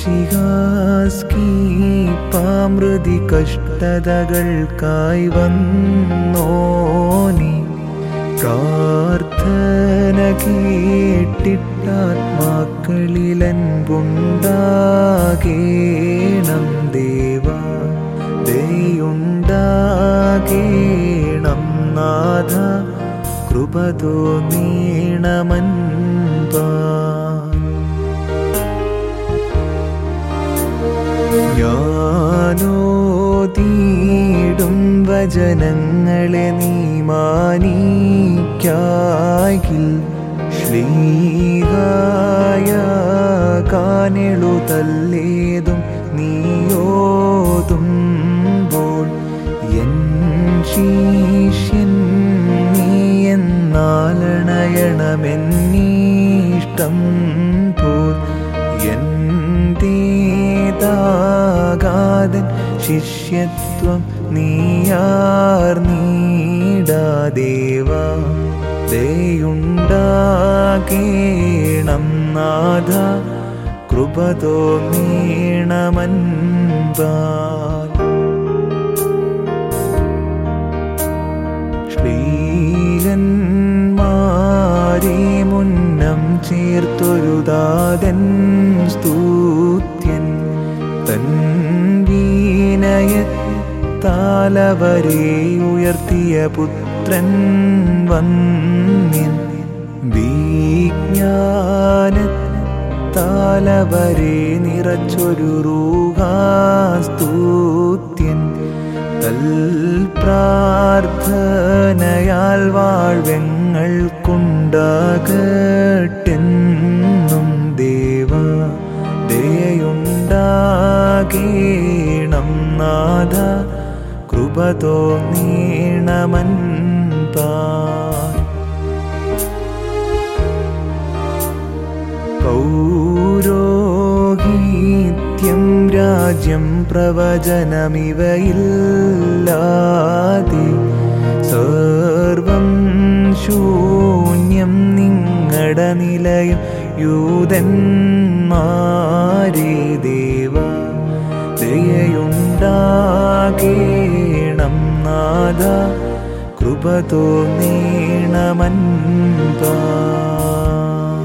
മിശിഹാസ്കി പാമൃതി കഷ്ടതകൾക്കായി വന്നോനി പ്രാർത്ഥന കേട്ടിട്ടാത്മാക്കളിലൻപുണ്ടാകേണം ദേവ ദയുണ്ടാകേണം നാഥ കൃപ തോന്നീണമൻപാ ഞാനോതീടും വചനങ്ങളെ നീ മാനിക്കായിൽ ശ്ലീഹായ കാനെളുതല്ലേതും നീയോതുമ്പോൾ എൻ ശീഷ്യൻ നീ എന്നാലണയണമെന്നീഷ്ടം പോൽ എന്റേതാകാതൻ ശിഷ്യത്വം നീയാർന്നീടാദേവ ദയുണ്ടാകേണം നാഥ കൃപ തോന്നീണമൻപാൽ ശ്രീകന്മാരെ മുന്നം ചേർത്തൊരുതാതൻ സ്തൂത്യൻ തൻ വീനയത്താലവരെ ഉയർത്തിയ പുത്രൻ വന്യൻ വിജ്ഞാനത്താലവരെ നിറച്ചൊരു റൂഹാസ്തൂത്യൻ തൽ പ്രാർത്ഥനയാൽ വാഴ്വെങ്ങൾ കൊണ്ടാകട്ടെന്നും ദേവ ദയുണ്ടാകേണം നാഥ കൃപ തോന്നീണമൻപാ പൗരോഹിത്യം രാജ്യം പ്രവചനമിവയില്ലാതെ സർവം ശൂന്യം നിങ്ങട നിലയം യൂതന്മാരെ ദേവ ദയയുണ്ടാകേണം നാഥ കൃപ തോന്നീണമൻപാ